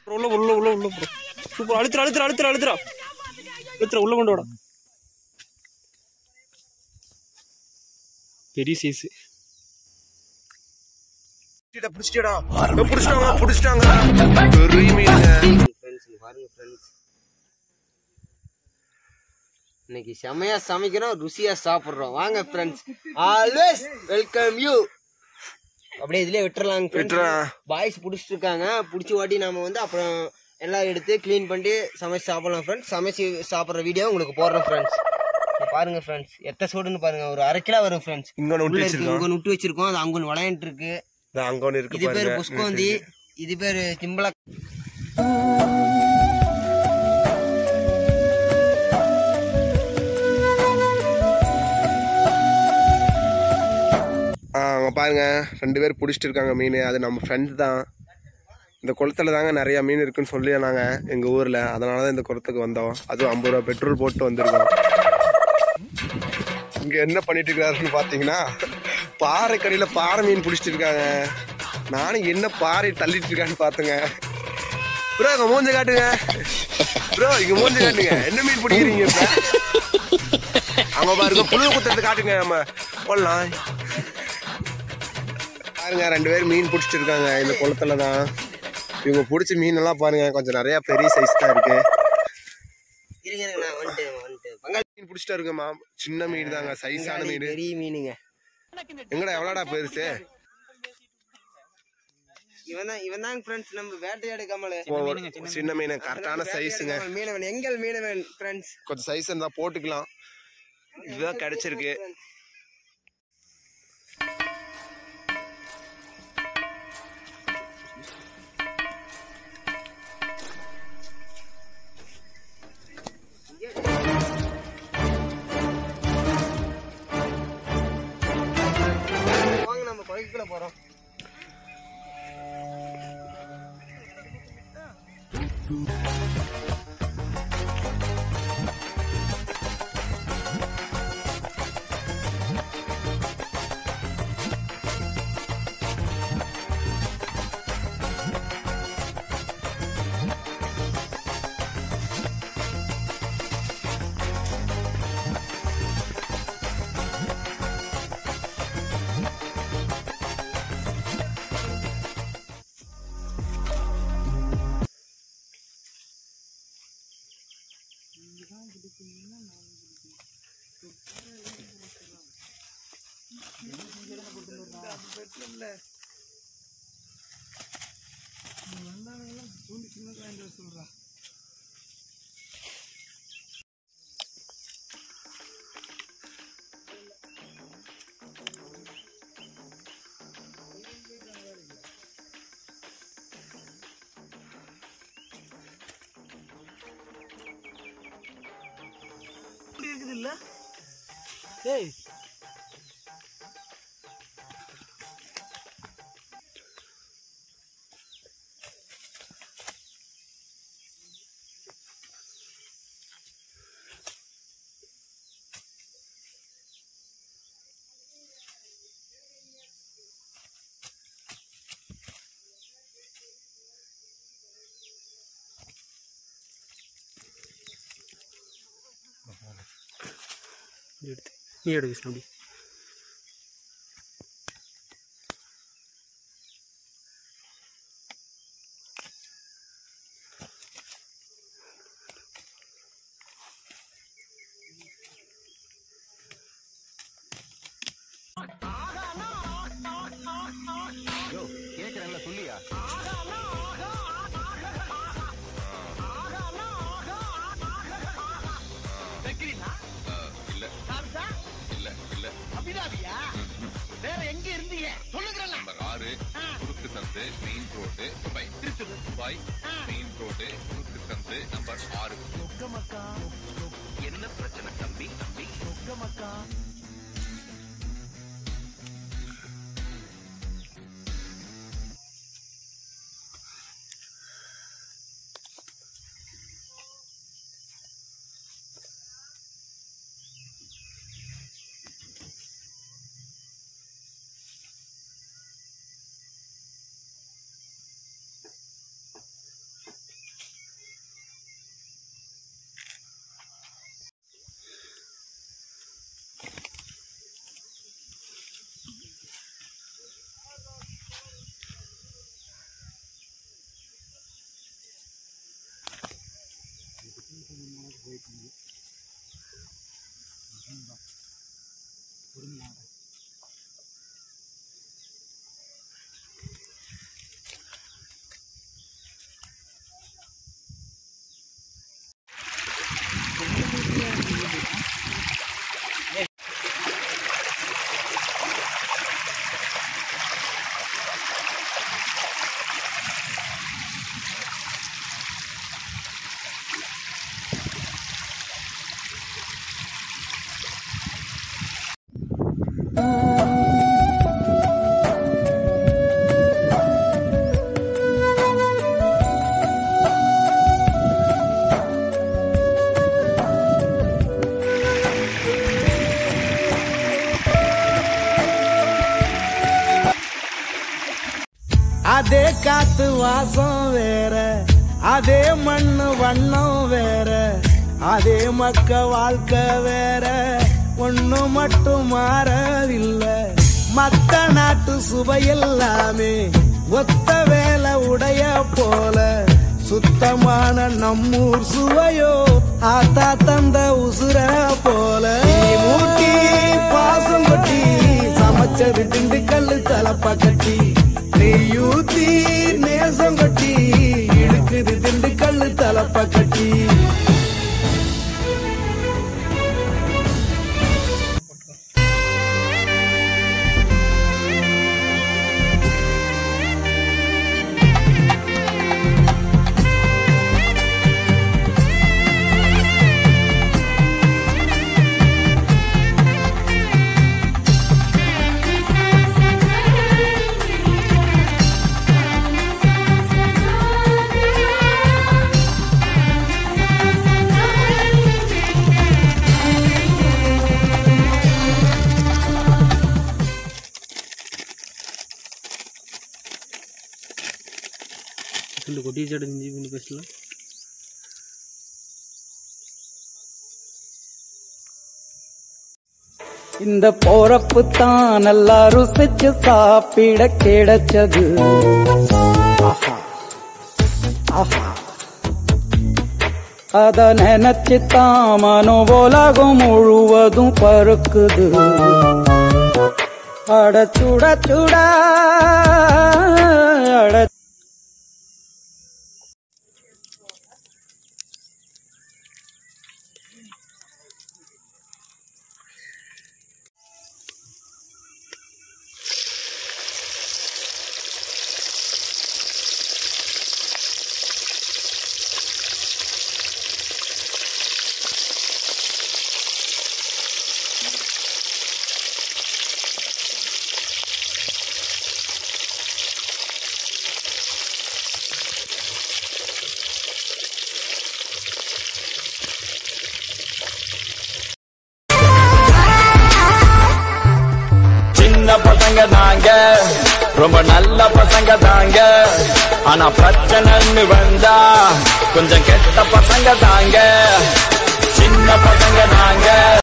உள்ள உள்ள உள்ள உள்ள bro. சூப்பர் அழுத்துற அழுத்துற அழுத்துற அழுத்துற அழுத்துற உள்ள கொண்டு வாடா பெரிய சைஸ் பிடிச்சிட்டா பிடிச்சிட்டாங்க பிடிச்சிட்டாங்க பெரிய மீனுங்க ஃப்ரெண்ட்ஸ் பாருங்க ஃப்ரெண்ட்ஸ் இன்னைக்கு செமையா சமைக்கிறோம் ருசியா சாப்பிடுறோம் வாங்க ஃப்ரெண்ட்ஸ் ஆல்வேஸ் வெல்கம் யூ அப்படியே இதுலயே விட்டுறலாங்க விட்டுறேன். பாய்ஸ் பிடிச்சிட்டு இருக்காங்க பிடிச்சி வாட்டி நாம வந்து அப்புறம் எல்லாம் எடுத்து க்ளீன் பண்ணி சமைச்சு சாப்பிடலாம் ஃப்ரெண்ட்ஸ் சமைச்சு சாப்பிட்ற வீடியோ உங்களுக்கு போடுறோம் ஃப்ரெண்ட்ஸ் பாருங்க ஃப்ரெண்ட்ஸ் எத்த சோடுன்னு பாருங்க ஒரு அரை கிலோ வரும் ஃப்ரெண்ட்ஸ் இங்க ஒண்ணு உள்ள விட்டு இருக்கு வச்சிருக்கோம் இங்க நுட்டு வச்சிருக்கோம் அது அங்க விளையாண்டு இருக்கு இதோ அங்க ஒண்ணு இருக்கு இது பேரு பாருங்க புஷ்கோந்தி இது பேரு சிம்பளா ஆ அங்க பாருங்க ரெண்டு பேர் பிடிச்சிட்டு இருக்காங்க மீன் அது நம்ம ஃப்ரெண்ட் தான் இந்த குளத்துல தாங்க நிறைய மீன் இருக்குன்னு சொல்லி நாங்க எங்க ஊர்ல அதனால தான் இந்த குளத்துக்கு வந்தோம் அதுவும் ஐம்பது ரூபா பெட்ரோல் போட்டு வந்திருக்கோம் இங்க என்ன பண்ணிட்டு இருக்காருன்னு பாத்தீங்கன்னா பாறை கடையில பாறை மீன் பிடிச்சிட்டு இருக்காங்க நானும் என்ன பாறை தள்ளிட்டு இருக்கான்னு பாத்துங்க ப்ரோ இங்க மூஞ்ச காட்டுங்க ப்ரோ இங்க மூஞ்ச காட்டுங்க என்ன மீன் பிடிக்கிறீங்க இப்ப அங்க பாருங்க புழு குத்துறது காட்டுங்க நம்ம போடலாம் பாருங்க ரெண்டு பேரும் மீன் பிடிச்சிட்டு இருக்காங்க இந்த குளத்துல தான் இவங்க பிடிச்ச மீன் எல்லாம் பாருங்க கொஞ்சம் நிறைய பெரிய சைஸ் தான் இருக்கு இருங்க இருங்க, நான் வந்துட்டேன் வந்துட்டேன் பங்காளி மீன் பிடிச்சிட்டா இருக்குமா சின்ன மீன் தாங்க சைஸான மீன் பெரிய மீனுங்க எங்கடா எவ்வளோடா பெருசு இவன் தான் இவன் தான் ஃப்ரெண்ட்ஸ் நம்ம வேட்டையாடு கமலு ஓ, சின்ன மீன் கரெக்டான சைஸுங்க கமல், மீனவன் எங்கள் மீனவன் ஃப்ரெண்ட்ஸ் கொஞ்சம் சைஸ் இருந்தா போட்டுக்கலாம் இதுதான் கிடைச்சிருக்கு வாங்க நம்ம பகுதிக்குள்ள போறோம் ஏய் எடுத்து நீ எடு விஷ்ணு அப்படி நம்பர் ஆறு குறுக்கு சந்து main road Dubai Dubai main road குறுக்கு சந்து நம்பர் ஆறு என்ன பிரச்சனை தம்பி தம்பி அதே காத்து வாசம் வேற அதே மண்ணு வண்ணம் வேற அதே மக்க வாழ்க்கை வேற ஒண்ணு மட்டும் மாறவில்லை மத்த நாட்டு சுவையெல்லாமே ஒத்த வேலை உடைய போல சுத்தமான நம்மூர் சுவையோ ஆத்தா தந்த உசுர போல மூட்டி பாசம் கொட்டி சமைச்சது திண்டுக்கல்லு தலப்பா கட்டி நெய்யூத்தி நேசம் கொட்டி இழுக்குது திண்டுக்கல்லு தலப்பா கட்டி இந்த கொட்டி சாட்டு இஞ்சி பண்ணி பேசலாம் இந்த போறப்பு தான் நல்லா ருசிச்சு சாப்பிட கிடைச்சது ஆஹா ஆஹா அத நினைச்சு தான் மனோ உலகம் முழுவதும் பருக்குது அட சுட சுட அட சின்ன பசங்க தாங்க ரொம்ப நல்ல பசங்க தாங்க ஆனா பிரச்சனைன்னு வந்தா கொஞ்சம் கெட்ட பசங்க தாங்க சின்ன பசங்க தாங்க